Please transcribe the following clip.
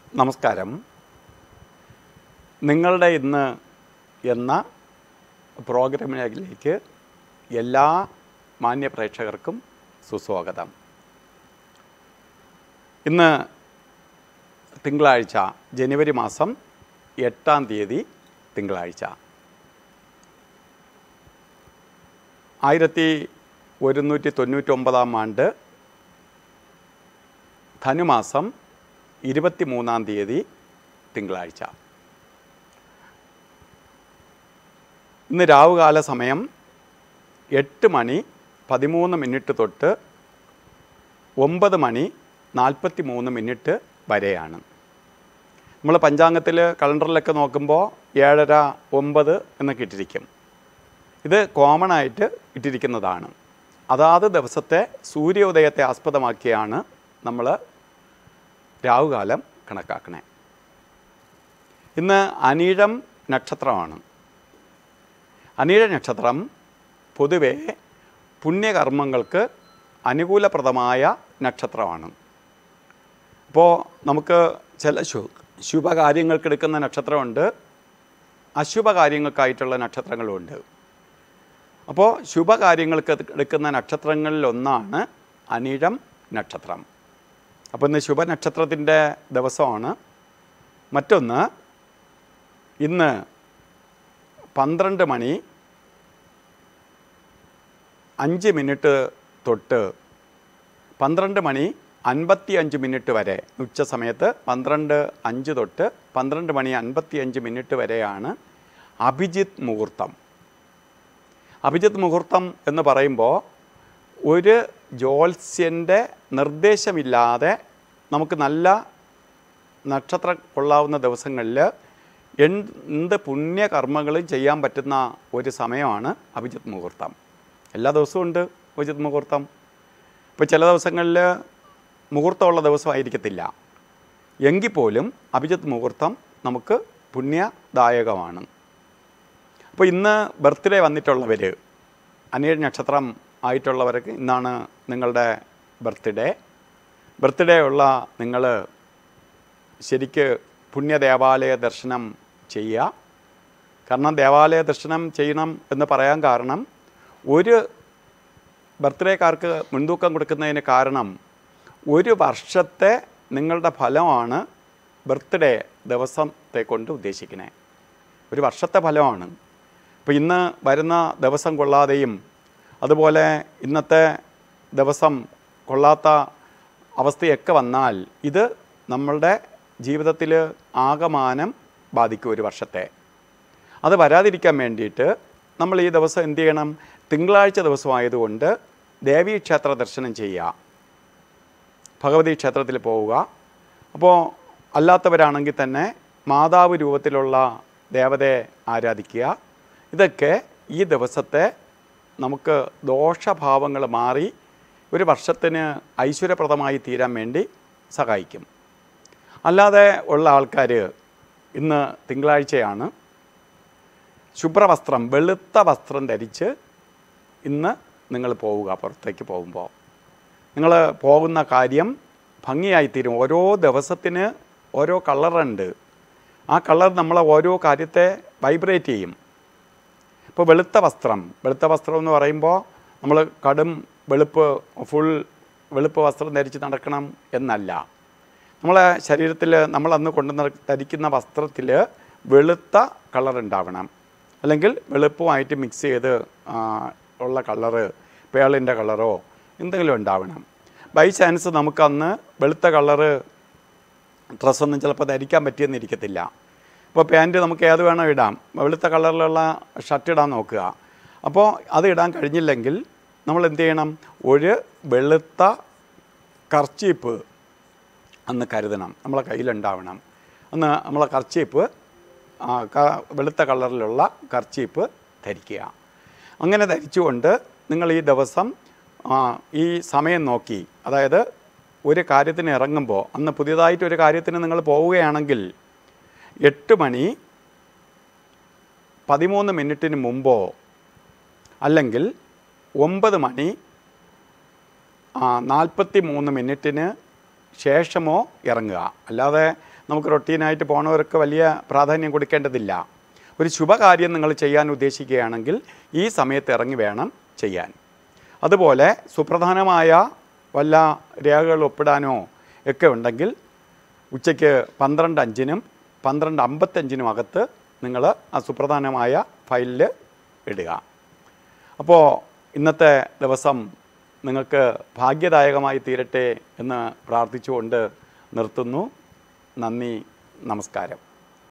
നമസ്കാരം നിങ്ങളുടെ ഇന്ന് എന്ന പ്രോഗ്രാമിലേക്ക് എല്ലാ മാന്യ പ്രേക്ഷകർക്കും സുസ്വാഗതം ഇന്ന് തിങ്കളാഴ്ച ജനുവരി മാസം എട്ടാം തീയതി തിങ്കളാഴ്ച ആയിരത്തി ഒരുന്നൂറ്റി തൊണ്ണൂറ്റൊമ്പതാം ആണ്ട് ധനുമാസം ഇരുപത്തി മൂന്നാം തീയതി തിങ്കളാഴ്ച ഇന്ന് രാവുകാല സമയം എട്ട് മണി പതിമൂന്ന് മിനിറ്റ് തൊട്ട് ഒമ്പത് മണി നാൽപ്പത്തി മൂന്ന് മിനിറ്റ് വരെയാണ് നമ്മൾ പഞ്ചാംഗത്തിൽ കലണ്ടറിലൊക്കെ നോക്കുമ്പോൾ ഏഴര ഒമ്പത് എന്നൊക്കെ ഇട്ടിരിക്കും ഇത് കോമൺ ആയിട്ട് ഇട്ടിരിക്കുന്നതാണ് അതാത് ദിവസത്തെ സൂര്യോദയത്തെ ആസ്പദമാക്കിയാണ് നമ്മൾ രാവുകാലം കണക്കാക്കണേ ഇന്ന് അനീഴം നക്ഷത്രമാണ് അനീഴ നക്ഷത്രം പൊതുവെ പുണ്യകർമ്മങ്ങൾക്ക് അനുകൂലപ്രദമായ നക്ഷത്രമാണ് അപ്പോൾ നമുക്ക് ചില ശു ശുഭകാര്യങ്ങൾക്ക് എടുക്കുന്ന നക്ഷത്രമുണ്ട് അശുഭകാര്യങ്ങൾക്കായിട്ടുള്ള നക്ഷത്രങ്ങളുമുണ്ട് അപ്പോൾ ശുഭകാര്യങ്ങൾക്ക് എടുക്കുന്ന നക്ഷത്രങ്ങളിൽ ഒന്നാണ് അനിഴം നക്ഷത്രം അപ്പോൾ ഇന്ന് ശുഭനക്ഷത്രത്തിൻ്റെ ദിവസമാണ് മറ്റൊന്ന് ഇന്ന് പന്ത്രണ്ട് മണി അഞ്ച് മിനിറ്റ് തൊട്ട് പന്ത്രണ്ട് മണി അൻപത്തി അഞ്ച് മിനിറ്റ് വരെ ഉച്ച സമയത്ത് പന്ത്രണ്ട് അഞ്ച് തൊട്ട് പന്ത്രണ്ട് മണി അൻപത്തി അഞ്ച് മിനിറ്റ് വരെയാണ് അഭിജിത്ത് മുഹൂർത്തം അഭിജിത്ത് മുഹൂർത്തം എന്ന് പറയുമ്പോൾ ഒരു ജ്യോത്സ്യൻ്റെ നിർദ്ദേശമില്ലാതെ നമുക്ക് നല്ല നക്ഷത്രം കൊള്ളാവുന്ന ദിവസങ്ങളിൽ എന്ത് പുണ്യകർമ്മങ്ങളും ചെയ്യാൻ പറ്റുന്ന ഒരു സമയമാണ് അഭിജിത്ത് മുഹൂർത്തം എല്ലാ ദിവസവും ഉണ്ട് അഭിജിത്ത് മുഹൂർത്തം ഇപ്പോൾ ചില ദിവസങ്ങളിൽ മുഹൂർത്തമുള്ള ദിവസമായിരിക്കത്തില്ല എങ്കിൽ പോലും അഭിജിത്ത് മുഹൂർത്തം നമുക്ക് പുണ്യദായകമാണ് അപ്പോൾ ഇന്ന് ബർത്ത്ഡേ വന്നിട്ടുള്ളവർ അനിഴ നക്ഷത്രം ആയിട്ടുള്ളവർക്ക് ഇന്നാണ് നിങ്ങളുടെ ബർത്ത്ഡേ ബർത്ത്ഡേ ഉള്ള നിങ്ങൾ ശരിക്ക് പുണ്യദേവാലയ ദർശനം ചെയ്യുക കാരണം ദേവാലയ ദർശനം ചെയ്യണം എന്ന് പറയാൻ കാരണം ഒരു ബർത്ത്ഡേക്കാർക്ക് മുൻതൂക്കം കൊടുക്കുന്നതിന് കാരണം ഒരു വർഷത്തെ നിങ്ങളുടെ ഫലമാണ് ബർത്ത്ഡേ ദിവസത്തെ കൊണ്ട് ഉദ്ദേശിക്കുന്നത് ഒരു വർഷത്തെ ഫലമാണ് ഇപ്പോൾ ഇന്ന് വരുന്ന ദിവസം കൊള്ളാതെയും അതുപോലെ ഇന്നത്തെ ദിവസം കൊള്ളാത്ത അവസ്ഥയൊക്കെ വന്നാൽ ഇത് നമ്മളുടെ ജീവിതത്തിൽ ആകമാനം ബാധിക്കും ഒരു വർഷത്തെ അത് വരാതിരിക്കാൻ വേണ്ടിയിട്ട് നമ്മൾ ഈ ദിവസം എന്ത് ചെയ്യണം തിങ്കളാഴ്ച ദിവസമായതുകൊണ്ട് ദേവീ ക്ഷേത്ര ദർശനം ചെയ്യുക ഭഗവതി ക്ഷേത്രത്തിൽ പോവുക അപ്പോൾ അല്ലാത്തവരാണെങ്കിൽ തന്നെ മാതാവ് രൂപത്തിലുള്ള ദേവതയെ ആരാധിക്കുക ഇതൊക്കെ ഈ ദിവസത്തെ നമുക്ക് ദോഷഭാവങ്ങൾ മാറി ഒരു വർഷത്തിന് ഐശ്വര്യപ്രദമായി തീരാൻ വേണ്ടി സഹായിക്കും അല്ലാതെ ഉള്ള ആൾക്കാർ ഇന്ന് തിങ്കളാഴ്ചയാണ് ശുഭ്രവസ്ത്രം വെളുത്ത വസ്ത്രം ധരിച്ച് ഇന്ന് നിങ്ങൾ പോവുക പുറത്തേക്ക് പോകുമ്പോൾ നിങ്ങൾ പോകുന്ന കാര്യം ഭംഗിയായിത്തീരും ഓരോ ദിവസത്തിന് ഓരോ കളറുണ്ട് ആ കളർ നമ്മളെ ഓരോ കാര്യത്തെ വൈബ്രേറ്റ് ചെയ്യും ഇപ്പോൾ വെളുത്ത വസ്ത്രം വെളുത്ത വസ്ത്രം എന്ന് പറയുമ്പോൾ നമ്മൾ കടും വെളുപ്പ് ഫുൾ വെളുപ്പ് വസ്ത്രം ധരിച്ച് നടക്കണം എന്നല്ല നമ്മളെ ശരീരത്തിൽ നമ്മൾ അന്ന് കൊണ്ടു നട- ധരിക്കുന്ന വസ്ത്രത്തിൽ വെളുത്ത കളർ ഉണ്ടാവണം അല്ലെങ്കിൽ വെളുപ്പുമായിട്ട് മിക്സ് ചെയ്ത് ആ, ഉള്ള കളറ് പേളിൻ്റെ കളറോ എന്തെങ്കിലും ഉണ്ടാവണം ബൈ ചാൻസ് നമുക്കന്ന് വെളുത്ത കളറ് ഡ്രസ്സൊന്നും ചിലപ്പോൾ ധരിക്കാൻ പറ്റിയെന്നിരിക്കത്തില്ല ഇപ്പോൾ പാൻറ്റ് നമുക്ക് ഏത് വേണോ ഇടാം വെളുത്ത കളറിലുള്ള ഷർട്ട് ഇടാൻ നോക്കുക അപ്പോൾ അത് ഇടാൻ കഴിഞ്ഞില്ലെങ്കിൽ നമ്മൾ എന്ത് ചെയ്യണം ഒരു വെളുത്ത കർച്ചീപ്പ് അന്ന് കരുതണം നമ്മളെ കയ്യിലുണ്ടാവണം അന്ന് നമ്മളെ കർച്ചീപ്പ് ആ, ക- വെളുത്ത കളറിലുള്ള കർച്ചീപ്പ് ധരിക്കുക അങ്ങനെ ധരിച്ചുകൊണ്ട് നിങ്ങൾ ഈ ദിവസം ആ, ഈ സമയം നോക്കി അതായത് ഒരു കാര്യത്തിന് ഇറങ്ങുമ്പോൾ അന്ന് പുതിയതായിട്ട് ഒരു കാര്യത്തിന് നിങ്ങൾ പോവുകയാണെങ്കിൽ എട്ട് മണി പതിമൂന്ന് മിനിറ്റിന് മുമ്പോ അല്ലെങ്കിൽ ഒമ്പത് മണി നാൽപ്പത്തി മൂന്ന് മിനിറ്റിന് ശേഷമോ ഇറങ്ങുക അല്ലാതെ നമുക്ക് റൊട്ടീനായിട്ട് പോണവർക്ക് വലിയ പ്രാധാന്യം കൊടുക്കേണ്ടതില്ല ഒരു ശുഭകാര്യം നിങ്ങൾ ചെയ്യാൻ ഉദ്ദേശിക്കുകയാണെങ്കിൽ ഈ സമയത്ത് ഇറങ്ങി വേണം ചെയ്യാൻ അതുപോലെ സുപ്രധാനമായ വല്ല രേഖകൾ ഒപ്പിടാനോ ഒക്കെ ഉണ്ടെങ്കിൽ ഉച്ചയ്ക്ക് പന്ത്രണ്ട് അഞ്ചിനും പന്ത്രണ്ട് അമ്പത്തഞ്ചിനും അകത്ത് നിങ്ങൾ ആ സുപ്രധാനമായ ഫയലിൽ ഇടുക അപ്പോൾ ഇന്നത്തെ ദിവസം നിങ്ങൾക്ക് ഭാഗ്യദായകമായി തീരട്ടെ എന്ന് പ്രാർത്ഥിച്ചുകൊണ്ട് നിർത്തുന്നു നന്ദി നമസ്കാരം